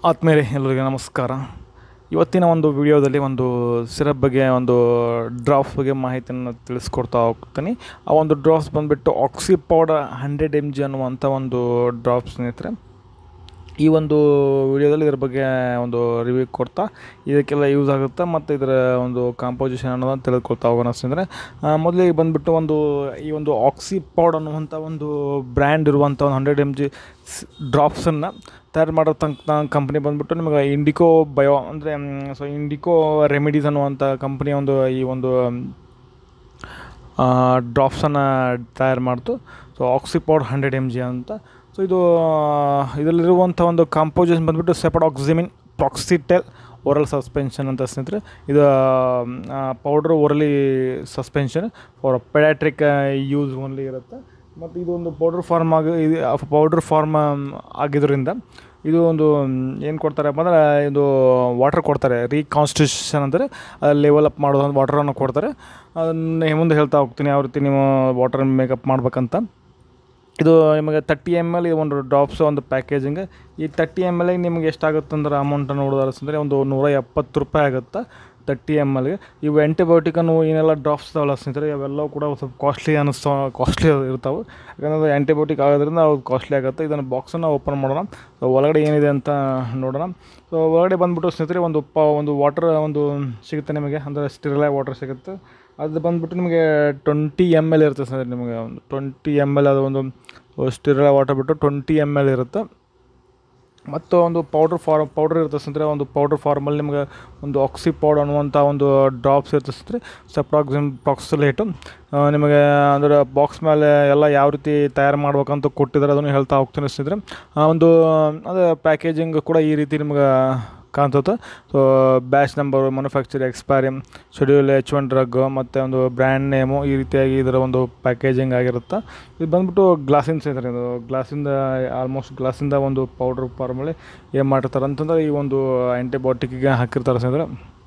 ಆತ್ಮೀಯರೇ ಎಲ್ಲರಿಗೆ ನಮಸ್ಕಾರ ಇವತ್ತಿನ ಒಂದು ವಿಡಿಯೋದಲ್ಲಿ ಒಂದು ಸಿರಪ್ ಬಗ್ಗೆ ಒಂದು ಡ್ರಾಪ್ಸ್ ಬಗ್ಗೆ ಮಾಹಿತಿಯನ್ನು ತಿಳಿಸ್ಕೊಡ್ತಾ ಹೋಗ್ತೀನಿ ಆ ಒಂದು ಡ್ರಾಪ್ಸ್ ಬಂದುಬಿಟ್ಟು oxy powder hundred M G ಅನ್ನುವಂಥ ಒಂದು ಡ್ರಾಪ್ಸ್ ಸ್ನೇಹಿತರೆ ಈ ಒಂದು ವಿಡಿಯೋದಲ್ಲಿ ಇದ್ರ ಬಗ್ಗೆ ಒಂದು ರಿವ್ಯೂ ಕೊಡ್ತಾ ಇದಕ್ಕೆಲ್ಲ ಯೂಸ್ ಆಗುತ್ತೆ ಮತ್ತು ಇದರ ಒಂದು ಕಾಂಪೋಸಿಷನ್ ಅನ್ನೋದನ್ನು ತಿಳಿದುಕೊಳ್ತಾ ಹೋಗೋಣ ಸ್ನೇಹಿತರೆ ಮೊದಲಿಗೆ ಬಂದುಬಿಟ್ಟು ಒಂದು ಈ ಒಂದು ಆಕ್ಸಿ ಪೌಡ್ ಅನ್ನುವಂಥ ಒಂದು ಬ್ರ್ಯಾಂಡ್ ಇರುವಂಥ ಒಂದು ಹಂಡ್ರೆಡ್ ಎಮ್ ಜಿ ಡ್ರಾಪ್ಸನ್ನು ತಯಾರು ಮಾಡೋ ತನಕ ಕಂಪ್ನಿ ಬಂದುಬಿಟ್ಟು ನಿಮಗೆ ಇಂಡಿಕೋ ಬಯೋ ಅಂದರೆ ಸೊ ಇಂಡಿಕೋ ರೆಮಿಡೀಸ್ ಅನ್ನುವಂಥ ಕಂಪ್ನಿಯ ಒಂದು ಈ ಒಂದು ಡ್ರಾಪ್ಸನ್ನು ತಯಾರು ಮಾಡ್ತು so Oxipod hundred M G ಅಂತ ಸೊ ಇದು ಇದರಲ್ಲಿರುವಂಥ ಒಂದು ಕಾಂಪೋಸಿಷನ್ ಬಂದುಬಿಟ್ಟು ಸೆಪಡ್ ಆಕ್ಸಿಮಿನ್ ಪ್ರಾಕ್ಸಿಟೆಲ್ ಓರಲ್ ಸಸ್ಪೆನ್ಷನ್ ಅಂತ ಸ್ನೇಹಿತರೆ ಇದು powder orally suspension for paediatric use only ಇರುತ್ತೆ ಮತ್ತು ಇದು ಒಂದು ಪೌಡ್ರ್ ಫಾರ್ಮ್ ಆಗಿ ಇದು ಪೌಡ್ರ್ ಫಾರ್ಮ್ ಆಗಿದ್ದರಿಂದ ಇದು ಒಂದು ಏನು ಕೊಡ್ತಾರಪ್ಪ ಅಂದ್ರೆ ಇದು ವಾಟರ್ ಕೊಡ್ತಾರೆ ರೀಕಾನ್ಸ್ಟಿಟ್ಯೂಷನ್ ಅಂದರೆ ಲೆವೆಲ್ ಅಪ್ ಮಾಡೋದು ವಾಟರನ್ನು ಕೊಡ್ತಾರೆ ಅದನ್ನು ಮುಂದೆ ಹೇಳ್ತಾ ಹೋಗ್ತೀನಿ ಯಾವ ರೀತಿ ನೀವು ವಾಟರ್ ಮೇಕಪ್ ಮಾಡ್ಬೇಕಂತ ಇದು ನಿಮಗೆ ತರ್ಟಿ ಎಮ್ ಎಲ್ ಒಂದು ಡ್ರಾಪ್ಸ್ ಒಂದು ಪ್ಯಾಕೇಜಿಂಗ್ ಈ ತರ್ಟಿ ಎಮ್ ಎಲ್ಗೆ ನಿಮಗೆ ಎಷ್ಟಾಗುತ್ತೆ ಅಂದ್ರೆ ಅಮೌಂಟನ್ನು ನೋಡೋದಾದ್ರೆ ಒಂದು ನೂರ ಎಪ್ಪತ್ತು ರೂಪಾಯಿ ಆಗುತ್ತೆ ತರ್ಟಿ ಎಮ್ ಎಲ್ಗೆ ಇವು ಆ್ಯಂಟಿಬಯೋಟಿಕನ್ನು ಏನೆಲ್ಲ ಡ್ರಾಪ್ಸ್ ಇದಾವಲ್ಲ ಸ್ನೇಹಿತರೆ ಅವೆಲ್ಲವೂ ಕೂಡ ಸ್ವಲ್ಪ ಕಾಸ್ಟ್ಲಿ ಅನ್ನಿಸ್ತಾ ಕಾಸ್ಟ್ಲಿ ಇರ್ತಾವೆ ಯಾಕಂದರೆ ಆ್ಯಂಟಿಬಯೋಟಿಕ್ ಆಗೋದ್ರಿಂದ ಅವು ಕಾಸ್ಟ್ಲಿ ಆಗುತ್ತೆ ಇದನ್ನು ಬಾಕ್ಸನ್ನು ಓಪನ್ ಮಾಡೋಣ ಸೊ ಒಳಗಡೆ ಏನಿದೆ ಅಂತ ನೋಡೋಣ ಸೊ ಒಳಗಡೆ ಬಂದುಬಿಟ್ಟು ಸ್ನೇಹಿತರೆ ಒಂದು ಪ ಒಂದು ವಾಟರ್ ಒಂದು ಸಿಗುತ್ತೆ ನಿಮಗೆ ಅಂದರೆ ಸ್ಟಿರಲಾಗಿ ವಾಟರ್ ಸಿಗುತ್ತೆ ಅದು ಬಂದುಬಿಟ್ಟು ನಿಮಗೆ ಟ್ವೆಂಟಿ ಎಮ್ ಎಲ್ ಇರುತ್ತೆ ಸರ್ ನಿಮಗೆ ಒಂದು ಟ್ವೆಂಟಿ ಎಮ್ ಎಲ್ ಅದು ಒಂದು ಸ್ಟಿರಲ ವಾಟರ್ ಬಿಟ್ಟು ಟ್ವೆಂಟಿ ಎಮ್ ಎಲ್ ಇರುತ್ತೆ ಮತ್ತು ಒಂದು ಪೌಡ್ರ್ ಫಾರ್ಮ್ ಪೌಡ್ರ್ ಇರುತ್ತೆ ಸ್ನೇಹಿತರೆ ಒಂದು ಪೌಡ್ರ್ ಫಾರ್ಮಲ್ಲಿ ನಿಮಗೆ ಒಂದು ಆಕ್ಸಿ ಪೌಡ್ ಅನ್ನುವಂಥ ಒಂದು ಡ್ರಾಪ್ಸ್ ಇರುತ್ತೆ ಸ್ನೇಹಿತರೆ ಸೆಪ್ರಾಕ್ಸಿಮ್ ಪ್ರಾಕ್ಸಿಲೇಟು ನಿಮಗೆ ಅಂದರೆ ಬಾಕ್ಸ್ ಮೇಲೆ ಎಲ್ಲ ಯಾವ ರೀತಿ ತಯಾರು ಮಾಡ್ಬೇಕಂತ ಕೊಟ್ಟಿದ್ದಾರೆ ಅದನ್ನು ಹೇಳ್ತಾ ಹೋಗ್ತೀನಿ ಸ್ನೇಹಿತರೆ ಒಂದು ಅದೇ ಪ್ಯಾಕೇಜಿಂಗ್ ಕೂಡ ಈ ರೀತಿ ನಿಮ್ಗೆ ಕಾಣ್ತದೆ so batch number manufacture expiry schedule H one drug ಮತ್ತು ಒಂದು ಬ್ರ್ಯಾಂಡ್ ನೇಮು ಈ ರೀತಿಯಾಗಿ ಇದರ ಒಂದು ಪ್ಯಾಕೇಜಿಂಗ್ ಆಗಿರುತ್ತೆ ಇದು ಬಂದ್ಬಿಟ್ಟು ಗ್ಲಾಸಿನ ಸ್ನೇಹಿತರೆ ಇದು ಗ್ಲಾಸಿಂದ ಆಲ್ಮೋಸ್ಟ್ ಗ್ಲಾಸಿಂದ ಒಂದು ಪೌಡ್ರ್ ಫಾರ್ಮಲ್ಲಿ ಏನು ಮಾಡಿರ್ತಾರೆ ಅಂತಂದ್ರೆ ಈ ಒಂದು ಆ್ಯಂಟಿಬಯೋಟಿಕ್ಗೆ ಹಾಕಿರ್ತಾರೆ ಸ್ನೇಹಿತರೆ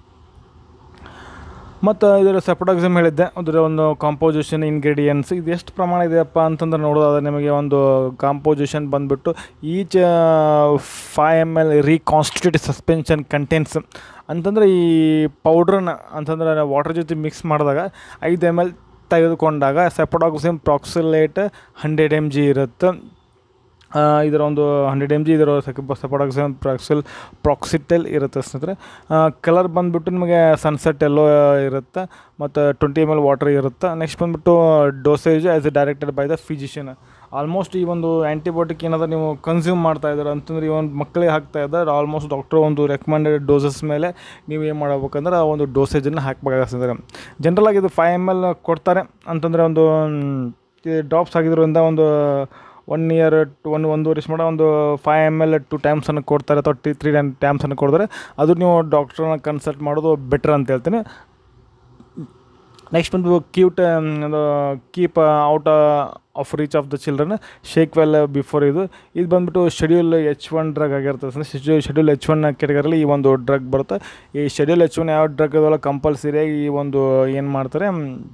ಮತ್ತು ಇದರ ಸೆಪಡಾಕ್ಸಿಮ್ ಹೇಳಿದ್ದೆ ಅದರ ಒಂದು ಕಾಂಪೋಸಿಷನ್ ಇಂಗ್ರೀಡಿಯೆಂಟ್ಸ್ ಇದು ಎಷ್ಟು ಪ್ರಮಾಣ ಇದೆಯಪ್ಪ ಅಂತಂದ್ರೆ ನೋಡೋದಾದ್ರೆ ನಿಮಗೆ ಒಂದು ಕಾಂಪೋಸಿಷನ್ ಬಂದುಬಿಟ್ಟು each five M L reconstitute suspension contents ಅಂತಂದರೆ ಈ ಪೌಡ್ರನ್ನ ಅಂತಂದ್ರೆ ವಾಟರ್ ಜೊತೆ ಮಿಕ್ಸ್ ಮಾಡಿದಾಗ ಐದು ಎಮ್ ಎಲ್ ತೆಗೆದುಕೊಂಡಾಗ cefpodoxime proxetil hundred M G ಇರುತ್ತೆ ಇದರ ಒಂದು ಹಂಡ್ರೆಡ್ ಎಮ್ ಜಿ ಇದರ ಸೆಪಡಾಕ್ಸಿಮ್ ಪ್ರಾಕ್ಸಿಲ್ ಪ್ರಾಕ್ಸಿಟೆಲ್ ಇರುತ್ತೆ ಸ್ನೇಹಿತರೆ ಕಲರ್ ಬಂದುಬಿಟ್ಟು ನಿಮಗೆ ಸನ್ಸೆಟ್ ಎಲ್ಲೋ ಇರುತ್ತೆ ಮತ್ತು ಟ್ವೆಂಟಿ ಎಮ್ ಎಲ್ ವಾಟರ್ ಇರುತ್ತೆ ನೆಕ್ಸ್ಟ್ ಬಂದುಬಿಟ್ಟು dosage as a directed by the physician almost ಈ ಒಂದು ಆ್ಯಂಟಿಬಯೋಟಿಕ್ ಏನಾದರೂ ನೀವು ಕನ್ಸ್ಯೂಮ್ ಮಾಡ್ತಾ ಇದ್ದಾರೆ ಅಂತಂದ್ರೆ ಈ ಒಂದು ಮಕ್ಕಳಿಗೆ ಹಾಕ್ತಾ ಇದ್ದಾರೆ ಆಲ್ಮೋಸ್ಟ್ ಡಾಕ್ಟ್ರು ಒಂದು ರೆಕಮೆಂಡೆಡ್ ಡೋಸಸ್ ಮೇಲೆ ನೀವು ಏನು ಮಾಡಬೇಕಂದ್ರೆ ಆ ಒಂದು ಡೋಸೇಜನ್ನು ಹಾಕಬೇಕಾಗ್ತದೆ ಜನರಲಾಗಿ ಇದು ಫೈವ್ ಎಮ್ ಎಲ್ ಕೊಡ್ತಾರೆ ಅಂತಂದರೆ ಒಂದು ಡ್ರಾಪ್ಸ್ ಆಗಿರೋದ್ರಿಂದ ಒಂದು ಒನ್ ಇಯರ್ ಟು ಒನ್ ಒಂದೂವರೆ ಮಾಡ ಒಂದು ಫೈವ್ ಎಮ್ ಎಲ್ ಟು ಟೈಮ್ಸನ್ನು ಕೊಡ್ತಾರೆ ಅಥವಾ ಟಿ ತ್ರೀ ಟೈಮ್ಸನ್ನು ಕೊಡ್ತಾರೆ ಅದು ನೀವು ಡಾಕ್ಟ್ರನ್ನ ಕನ್ಸಲ್ಟ್ ಮಾಡೋದು ಬೆಟ್ರ್ ಅಂತ ಹೇಳ್ತೀನಿ ನೆಕ್ಸ್ಟ್ ಬಂದು ಕ್ಯೂಟ್ ಅದು keep out of reach of the children shake well before ಇದು ಇದು ಬಂದುಬಿಟ್ಟು ಶೆಡ್ಯೂಲ್ ಎಚ್ ಒನ್ ಡ್ರಗ್ ಆಗಿರ್ತದೆ ಅಂದರೆ ಶೆಡ್ಯೂಲ್ ಶೆಡ್ಯೂಲ್ ಎಚ್ ಒನ್ ಕೆಟಗರಲ್ಲಿ ಈ ಒಂದು ಡ್ರಗ್ ಬರುತ್ತೆ ಈ ಶೆಡ್ಯೂಲ್ ಎಚ್ ಒನ್ ಯಾವ ಡ್ರಗ್ ಅದಲ್ಲ ಕಂಪಲ್ಸರಿಯಾಗಿ ಈ ಒಂದು ಏನು ಮಾಡ್ತಾರೆ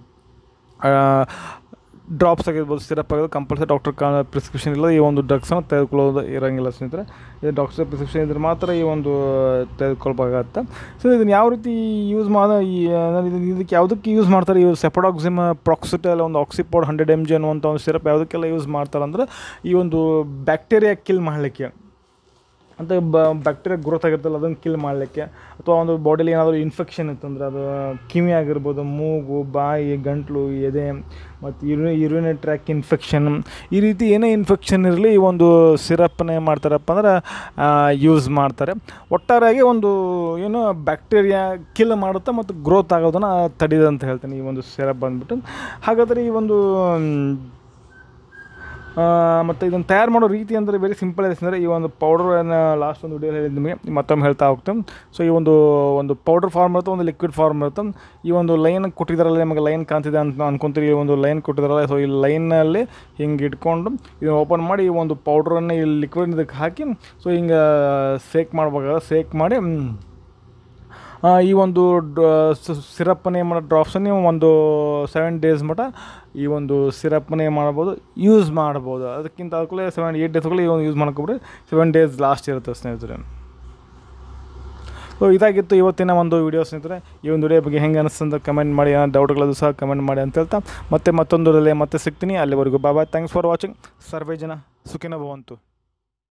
ಡ್ರಾಪ್ಸ್ ಆಗಿರ್ಬೋದು ಸಿರಪ್ ಆಗಿರ್ಬೋದು ಕಂಪಲ್ಸರಿ ಡಾಕ್ಟರ್ ಕಾ ಪ್ರಿಸ್ಕ್ರಿಪ್ಷನ್ ಇಲ್ಲ ಈ ಒಂದು ಡ್ರಗ್ಸನ್ನು ತೆಗೆದುಕೊಳ್ಳೋದು ಇರೋಂಗಿಲ್ಲ ಸ್ನೇಹಿತರೆ ಇದು ಡಾಕ್ಟರ್ ಪ್ರಿಸ್ಕ್ರಿಪ್ಷನ್ ಇದ್ರೆ ಮಾತ್ರ ಈ ಒಂದು ತೆಗೆದುಕೊಳ್ಬೇಕಾಗತ್ತೆ ಸೊ ಇದನ್ನು ಯಾವ ರೀತಿ ಯೂಸ್ ಮಾಡೋ ಈ ಇದಕ್ಕೆ ಯಾವುದಕ್ಕೆ ಯೂಸ್ ಮಾಡ್ತಾರೆ ಈ ಸೆಪಡಾಕ್ಸಿಮ್ ಪ್ರಾಕ್ಸಿಟಲ್ ಒಂದು ಆಕ್ಸಿಪೋಡ್ ಹಂಡ್ರೆಡ್ ಎಮ್ ಜಿ ಅನ್ನುವಂಥ ಒಂದು ಸಿರಪ್ ಯಾವುದಕ್ಕೆಲ್ಲ ಯೂಸ್ ಮಾಡ್ತಾರೆ ಅಂದರೆ ಈ ಒಂದು ಬ್ಯಾಕ್ಟೀರಿಯಾ ಕಿಲ್ ಮಾಡಲಿಕ್ಕೆ ಅಂತ ಬ ಬ್ಯಾಕ್ಟೀರಿಯಾ ಗ್ರೋತ್ ಆಗಿರ್ತಲ್ಲ ಅದನ್ನು ಕಿಲ್ ಮಾಡಲಿಕ್ಕೆ ಅಥವಾ ಒಂದು ಬಾಡಿಲಿ ಏನಾದರೂ ಇನ್ಫೆಕ್ಷನ್ ಇತ್ತಂದರೆ ಅದು ಕಿವಿ ಆಗಿರ್ಬೋದು ಮೂಗು ಬಾಯಿ ಗಂಟಲು ಎದೆ ಮತ್ತು ಯುರಿ ಯುರಿನೇ ಟ್ರ್ಯಾಕ್ ಇನ್ಫೆಕ್ಷನ್ ಈ ರೀತಿ ಏನೇ ಇನ್ಫೆಕ್ಷನ್ ಇರಲಿ ಈ ಒಂದು ಸಿರಪ್ನ ಏನು ಮಾಡ್ತಾರಪ್ಪ ಅಂದ್ರೆ ಯೂಸ್ ಮಾಡ್ತಾರೆ ಒಟ್ಟಾರೆಯಾಗಿ ಒಂದು ಏನು ಬ್ಯಾಕ್ಟೀರಿಯಾ ಕಿಲ್ ಮಾಡುತ್ತೆ ಮತ್ತು ಗ್ರೋತ್ ಆಗೋದನ್ನು ತಡೀದೆ ಅಂತ ಹೇಳ್ತೀನಿ ಈ ಒಂದು ಸಿರಪ್ ಬಂದುಬಿಟ್ಟು ಹಾಗಾದರೆ ಈ ಒಂದು ಮತ್ತು ಇದನ್ನು ತಯಾರು ಮಾಡೋ ರೀತಿ ಅಂದರೆ ವೆರಿ ಸಿಂಪಲ್ ಇದೆ ಅಂದರೆ ಈ ಒಂದು ಪೌಡ್ರನ್ನು ಲಾಸ್ಟ್ ಒಂದು ವಿಡಿಯೋ ಹೇಳಿದ್ದು ನಿಮಗೆ ಮತ್ತೊಮ್ಮೆ ಹೇಳ್ತಾ ಹೋಗ್ತೇನೆ ಸೊ ಈ ಒಂದು ಒಂದು ಪೌಡ್ರ್ ಫಾರ್ಮ್ ಇರುತ್ತೆ ಒಂದು ಲಿಕ್ವಿಡ್ ಫಾರ್ಮ್ ಇರುತ್ತೆ ಈ ಒಂದು ಲೈನ್ ಕೊಟ್ಟಿದ್ದಾರಲ್ಲ ನಿಮಗೆ ಲೈನ್ ಕಾಣ್ತಿದೆ ಅಂತ ಅನ್ಕೊಂತೀರಿ ಈ ಒಂದು ಲೈನ್ ಕೊಟ್ಟಿದ್ದಾರಲ್ಲ ಸೊ ಈ ಲೈನಲ್ಲಿ ಹಿಂಗೆ ಇಟ್ಕೊಂಡು ಇದನ್ನು ಓಪನ್ ಮಾಡಿ ಈ ಒಂದು ಪೌಡ್ರನ್ನು ಈ ಲಿಕ್ವಿಡ್ ಇದಕ್ಕೆ ಹಾಕಿ ಸೊ ಹಿಂಗೆ ಸೇಕ್ ಮಾಡ್ಬೇಕಾದ್ರೆ ಸೇಕ್ ಮಾಡಿ ಈ ಒಂದು ಸಿರಪ್ಪನ್ನೇ ಮಾಡೋ ಡ್ರಾಪ್ಸನ್ನು ನೀವು ಒಂದು ಸೆವೆನ್ ಡೇಸ್ ಮಟ್ಟ ಈ ಒಂದು ಸಿರಪ್ನೇ ಮಾಡ್ಬೋದು ಯೂಸ್ ಮಾಡ್ಬೋದು ಅದಕ್ಕಿಂತ ಅದಕ್ಕೂ ಸೆವೆನ್ ಏಯ್ಟ್ ಡೇಸ್ಗಳು ಈ ಒಂದು ಯೂಸ್ ಮಾಡ್ಕೊಬಿಟ್ರೆ ಸೆವೆನ್ ಡೇಸ್ ಲಾಸ್ಟ್ ಇರುತ್ತೆ ಸ್ನೇಹಿತರೆ ಸೊ ಇದಾಗಿತ್ತು ಇವತ್ತಿನ ಒಂದು ವಿಡಿಯೋ ಸ್ನೇಹಿತರೆ ಈ ಒಂದು ವಿಡಿಯೋ ಬಗ್ಗೆ ಹೆಂಗೆ ಅನಿಸ್ತಂತ ಕಮೆಂಟ್ ಮಾಡಿ ಏನಾದ್ರು ಡೌಟ್ಗಳದ್ದು ಸಹ ಕಮೆಂಟ್ ಮಾಡಿ ಅಂತ ಹೇಳ್ತಾ ಮತ್ತೆ ಮತ್ತೊಂದು ಮತ್ತೆ ಸಿಗ್ತೀನಿ ಅಲ್ಲಿವರೆಗೂ ಬಾಬಾ ಥ್ಯಾಂಕ್ಸ್ ಫಾರ್ ವಾಚಿಂಗ್ ಸರ್ವೇ ಜನ ಸುಖಿನ ಭವಂತು